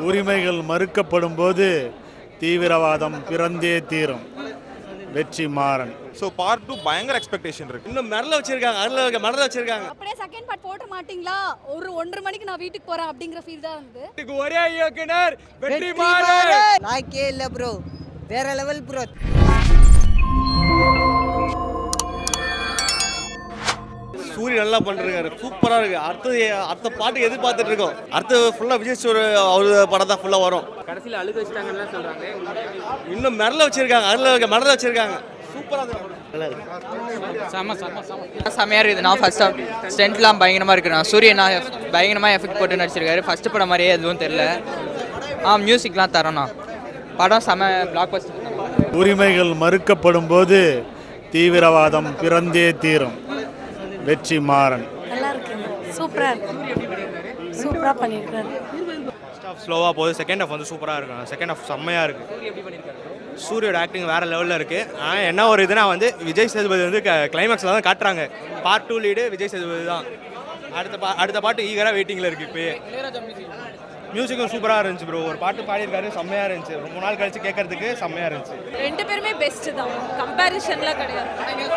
உரிமைகள் மறுக்கப்படும் போது தீவிரவாதம் பிறந்தே தீரும் Vetri Maran so part two பயங்கர எக்ஸ்பெக்டேஷன் இருக்கு இன்னும் மிரள வச்சிருக்காங்க அதில் மிரள வச்சிருக்காங்க அப்படியே செகண்ட் பார்ட் போட மாட்டீங்களா ஒரு ஒன்றரை மணிக்கு நான் வீட்டுக்கு போறேன் அப்படிங்கிற ஃபீல் தான் வந்து ஒரே இயக்குனர் வெற்றி மாறன் லாக்கே இல்லை ப்ரோ வேற லெவல் ப்ரோ சூரிய நல்லா பண்ணிருக்காரு சூப்பரா இருக்கு அடுத்தது அடுத்த பாட்டு எதிர்பார்த்துட்டு இருக்கோம் அடுத்து ஃபுல்லா விஜய் ஸ்டோர் அவர் படம் தான் ஃபுல்லா வரும் கடைசியில் அழுக வச்சிட்டாங்கன்னு சொல்றாங்க இன்னும் மிரள வச்சிருக்காங்க அதில் மிரள வச்சிருக்காங்க சூப்பரா இருக்கு நல்லா இருக்கு செம்ம செம்ம செம்ம செம்மையாக இருக்குது நான் ஃபர்ஸ்ட் ஆஃப் ஸ்டென்ட்லாம் பயங்கரமாக இருக்குண்ணா சூரியன் பயங்கரமாக எஃபெக்ட் போட்டு நடிச்சிருக்காரு ஃபர்ஸ்ட் படம் மாதிரியே எதுவும் தெரில ஆ மியூசிக்லாம் தரோண்ணா படம் செம பிளாக் பஸ்டர் உரிமைகள் மறுக்கப்படும் போது தீவிரவாதம் பிறந்தே தீரும் வெற்றி மாறன் நல்லா இருக்குங்க சூப்பரா இருக்கு சூப்பரா பண்ணிருக்காரு ஃபர்ஸ்ட் ஹாஃப் ஸ்லோவாக போகுது செகண்ட் ஹாஃப் வந்து சூப்பராக இருக்கும் செகண்ட் ஹாஃப் செம்மையாக இருக்கு சூரியோட ஆக்டிங் வேற லெவலில் இருக்கு ஆனால் என்ன ஒரு இதுனா வந்து விஜய் சேதுபதி வந்து கிளைமேக்ஸில் தான் காட்டுறாங்க part two lead Vijay Sethupathi தான் அடுத்த பா அடுத்த பாட்டு ஈகராக வெயிட்டிங்கில் இருக்கு இப்போயே மியூசிக்கும் சூப்பராக இருந்துச்சு ப்ரோ ஒரு பாட்டு பாடியிருக்காரு செம்மையாக இருந்துச்சு ரொம்ப நாள் கழிச்சு கேட்கறதுக்கு செம்மையாக இருந்துச்சு ரெண்டு பேருமே பெஸ்ட் தான் கம்பேரிஷன்லாம் கிடையாது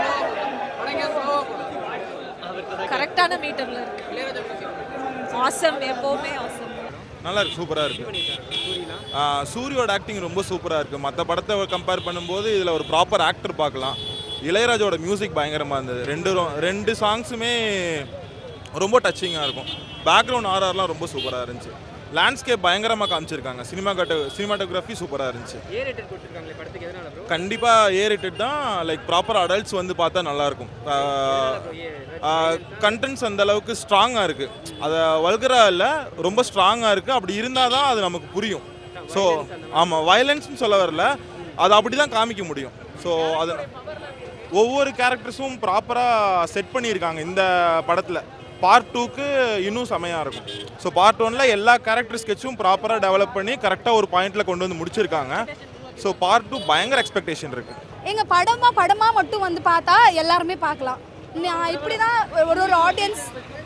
கரெக்டான மீட்டர்ல இருக்கு ஆசம் எப்பவுமே ஆசம் நல்லா இருக்கு சூப்பராக இருக்கு ஆ, சூரியோட ஆக்டிங் ரொம்ப சூப்பராக இருக்கு மற்ற படத்தை கம்பேர் பண்ணும்போது இதில் ஒரு ப்ராப்பர் ஆக்டர் பார்க்கலாம் இளையராஜோட மியூசிக் பயங்கரமாக இருந்தது ரெண்டு ரொ- ரெண்டு சாங்ஸுமே ரொம்ப டச்சிங்காக இருக்கும் பேக்ரவுண்ட் ஆர்ஆர்லாம் ரொம்ப சூப்பராக இருந்துச்சு லேண்ட்ஸ்கேப் பயங்கரமாக காமிச்சிருக்காங்க சினிமா கட்ட சினிமாட்டோகிராஃபி சூப்பராக இருந்துச்சு ஏ ரேட்டட் கொடுத்துருக்காங்களே படத்துக்கு எதனால ப்ரோ கண்டிப்பாக ஏறிட்டு தான் லைக் ப்ராப்பர் அடல்ட்ஸ் வந்து பார்த்தா நல்லாயிருக்கும் கண்டென்ட்ஸ் அந்த அளவுக்கு ஸ்ட்ராங்காக இருக்குது அதை வல்கராக இல்லை ரொம்ப ஸ்ட்ராங்காக இருக்குது அப்படி இருந்தால் தான் அது நமக்கு புரியும் ஸோ ஆமாம் வயலன்ஸ்னு சொல்ல வரல அதை அப்படி தான் காமிக்க முடியும் ஸோ அது ஒவ்வொரு கேரக்டர்ஸும் ப்ராப்பராக செட் பண்ணியிருக்காங்க இந்த படத்தில் பார்ட் டூக்கு இன்னும் செமையாக இருக்கும் ஸோ பார்ட் ஒனில் எல்லா கேரக்டர் ஸ்கெட்சும் ப்ராப்பராக டெவலப் பண்ணி கரெக்டாக ஒரு பாயிண்டில் கொண்டு வந்து முடிச்சிருக்காங்க ஸோ பார்ட் டூ பயங்கர எக்ஸ்பெக்டேஷன் இருக்குது எங்க படமா படமா மட்டும் வந்து பார்த்தா எல்லாருமே பார்க்கலாம் நான் இப்படிதான் ஒரு ஒரு ஆடியன்ஸ்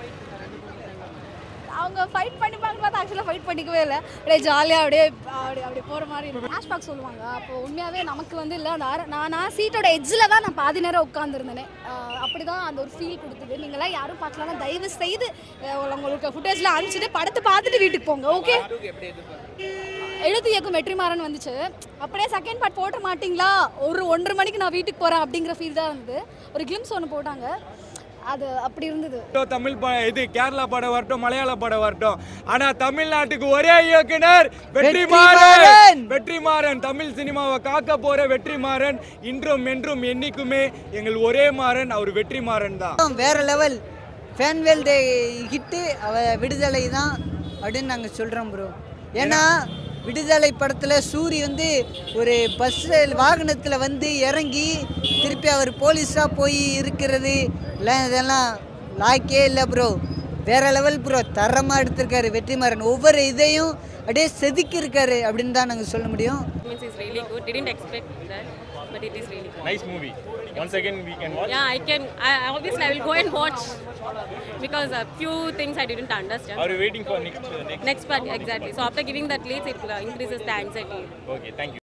அவங்க ஃபைட் பண்ணிப்பாங்க பார்த்தா ஆக்சுவலாக ஃபைட் பண்ணிக்கவே இல்லை அப்படியே ஜாலியாக அப்படியே அப்படி அப்படி போகிற மாதிரி இருக்கும் ஃப்ளாஷ்பேக் சொல்லுவாங்க அப்போ உண்மையாகவே நமக்கு வந்து இல்லை அந்த அர- நான் நான் சீட்டோட எட்ஜில் தான் நான் பாதி நேரம் உட்காந்துருந்தேனே அப்படி தான் அந்த ஒரு ஃபீல் கொடுத்தது நீங்களாம் யாரும் பார்க்கலாம் தயவு செய்து அஹ், உங்களுக்கு ஃபுட்டேஜ்லாம் அனுப்பிச்சிட்டு படத்தை பார்த்துட்டு வீட்டுக்கு போங்க ஓகே எழுத்து இயக்கும் வெற்றிமாறன் வந்துச்சு அப்படியே செகண்ட் பார்ட் போட்ட மாட்டீங்களா ஒரு ஒன்றரை மணிக்கு நான் வீட்டுக்கு போகிறேன் அப்படிங்கிற ஃபீல் தான் இருந்தது ஒரு கிளிம்ஸ் ஒன்று போட்டாங்க அது அப்படி இருந்தது தமிழ் ப இது கேரளா படம் வரட்டும் மலையாள படம் வரட்டும் ஆனா தமிழ்நாட்டுக்கு ஒரே இயக்குனர் வெற்றிமாறன் வெற்றிமாறன் தமிழ் சினிமாவை காக்க போற வெற்றிமாறன் இன்றும் என்றும் என்னைக்குமே எங்கள் ஒரே மாறன் அவர் வெற்றிமாறன் தான் வேற லெவல் ஃபேன்வேல் டே ஹிட்டு அவ விடுதலை தான் அப்படின்னு நாங்கள் சொல்கிறோம் ப்ரோ ஏன்னா விடுதலை படத்தில் சூரி வந்து ஒரு பஸ்ஸில் வாகனத்தில் வந்து இறங்கி திருப்பி அவர் போலீஸாக போய் இருக்கிறது எல்லாம் இதெல்லாம் லாக்கே இல்லை ப்ரோ வேற லெவல் ப்ரோ தரமாக எடுத்திருக்காரு வெற்றிமாறன் ஒவ்வொரு இதையும் அப்படியே செதுக்கி இருக்காரு அப்படின்னு தான் நாங்கள் சொல்ல முடியும் means is really good. Didn't expect that, but it is really good. Nice movie once again we can watch Yeah, I can. I, I- obviously, I will go and watch because a few things I didn't understand. Are waiting for next next Next part, exactly. So after giving that lead, it uh, increases the anxiety. Okay thank